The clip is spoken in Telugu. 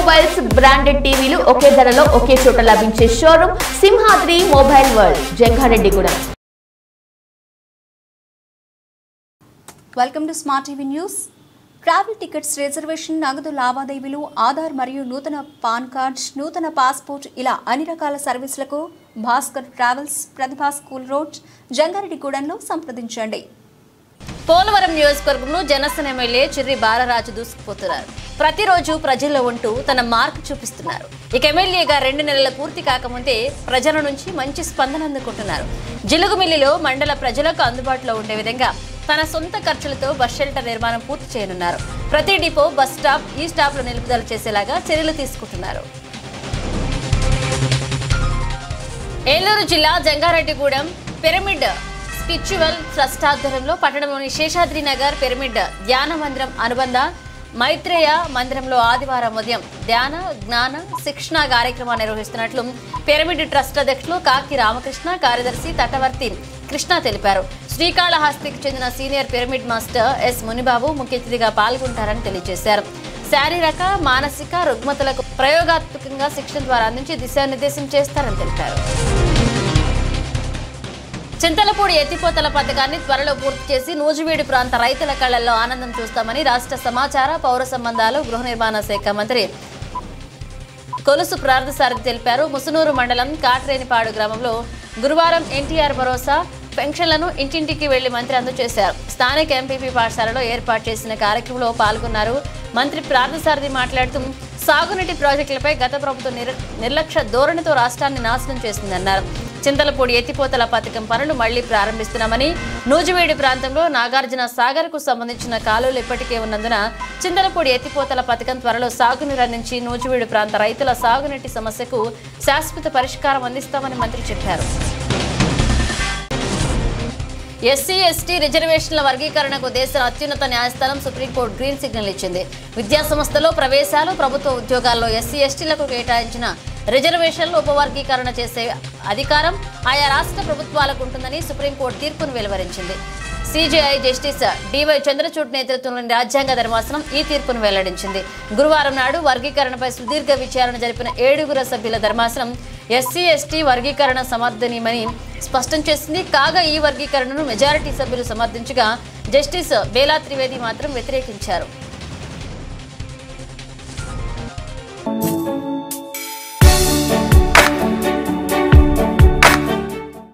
మొబైల్స్ బ్రాండెడ్ టీవీలు ఒకే ధరలో ఒకే చోట లభించే showroom Simhadri mobile world Jangareddygudem welcome to smart TV news travel tickets reservation నగదు లావాదేవీలు ఆధార్ మరియు నూతన పాన్ కార్డ్ నూతన పాస్పోర్ట్ ఇలా అన్ని రకాల సర్వీసులకు Bhaskar travels Prathibha school road జంగారెడ్డిగూడెంలో సంప్రదించండి పోలవరం నియోజకవర్గంలో జనసేన ఎమ్మెల్యే చిర్రి బాలరాజు దూసుకుపోతున్నారు ప్రతిరోజు ప్రజల్లో ఉంటూ తన మార్క్ చూపిస్తున్నారు ఇక ఎమ్మెల్యేగా రెండు నెలల పూర్తి కాకముందే ప్రజల నుంచి మంచి స్పందన అందుకుంటున్నారు జిలుగుమిల్లిలో మండల ప్రజలకు అందుబాటులో ఉండే విధంగా తన సొంత ఖర్చులతో బస్ షెల్టర్ నిర్మాణం పూర్తి చేయనున్నారు ప్రతి డిపో బస్ స్టాప్ ఈ స్టాప్ లో నిలుపుదల చేసేలాగా చర్యలు తీసుకుంటున్నారు ఏలూరు జిల్లా జంగారెడ్డిగూడెం పిరమిడ్ స్పిరిచువల్ ట్రస్ట్ ఆధ్వర్యంలో పట్టణంలోని శేషాద్రి నగర్ పిరమిడ్ ధ్యాన మందిరం అనుబంధ మైత్రేయ మందిరంలో ఆదివారం ఉదయం ధ్యాన జ్ఞాన శిక్షణ కార్యక్రమాన్ని నిర్వహిస్తున్నట్లు పిరమిడ్ ట్రస్ట్ అధ్యక్షులు కాకి రామకృష్ణ కార్యదర్శి తటవర్తి కృష్ణ తెలిపారు శ్రీకాళహస్తికి చెందిన senior pyramid master S Munibabu ముఖ్య అతిథిగా పాల్గొంటారని తెలియజేశారు శారీరక మానసిక రుగ్మతలకు ప్రయోగాత్మకంగా శిక్షణ ద్వారా అందించి దిశానిర్దేశం చేస్తారని తెలిపారు చింతలపూడి ఎత్తిపోతల పథకాన్ని త్వరలో పూర్తి చేసి నూజివీడు ప్రాంత రైతుల కళ్లలో ఆనందం చూస్తామని రాష్ట్ర సమాచార పౌర సంబంధాలు గృహ నిర్మాణ శాఖ మంత్రి కొలుసు ప్రార్థసారథి తెలిపారు ముసునూరు మండలం కాట్రేనిపాడు గ్రామంలో గురువారం ఎన్టీఆర్ భరోసా పెన్షన్లను ఇంటింటికి వెళ్లి మంత్రి అందజేశారు స్థానిక ఎంపీపీ పాఠశాలలో ఏర్పాటు చేసిన కార్యక్రమంలో పాల్గొన్నారు మంత్రి ప్రార్థసారథి మాట్లాడుతూ సాగునీటి ప్రాజెక్టులపై గత ప్రభుత్వం నిర్ నిర్లక్ష్య ధోరణితో రాష్ట్రాన్ని నాశనం చేసిందన్నారు చింతలపూడి ఎత్తిపోతల పథకం పనులు మళ్లీ ప్రారంభిస్తున్నామని నూజివీడు ప్రాంతంలో నాగార్జున సాగర్ కు సంబంధించిన కాలువలు ఇప్పటికే ఉన్నందున చింతలపూడి ఎత్తిపోతల పథకం త్వరలో సాగునీరు అందించి నూజివీడు ప్రాంత రైతుల సాగునీటి సమస్యకు శాశ్వత పరిష్కారం అందిస్తామని మంత్రి చెప్పారు ఎస్సీ ఎస్టీ రిజర్వేషన్ల వర్గీకరణకు దేశ అత్యున్నత న్యాయస్థానం సుప్రీంకోర్టు గ్రీన్ సిగ్నల్ ఇచ్చింది విద్యా సంస్థలో ప్రవేశాలు ప్రభుత్వ ఉద్యోగాల్లో ఎస్సీ ఎస్టీలకు కేటాయించిన రిజర్వేషన్లు ఉపవర్గీకరణ చేసే అధికారం ఆయా రాష్ట్ర ప్రభుత్వాలకు ఉంటుందని సుప్రీంకోర్టు తీర్పును వెలువరించింది సిజేఐ జస్టిస్ డివై చంద్రచూడ్ నేతృత్వంలోని రాజ్యాంగ ధర్మాసనం ఈ తీర్పును వెల్లడించింది గురువారం నాడు వర్గీకరణపై సుదీర్ఘ విచారణ జరిపిన ఏడుగురు సభ్యుల ధర్మాసనం ఎస్సీ ఎస్టీ వర్గీకరణ సమర్థనీయమని స్పష్టం చేసింది కాగా ఈ వర్గీకరణను మెజారిటీ సభ్యులు సమర్థించగా జస్టిస్ బేలా త్రివేది మాత్రం వ్యతిరేకించారు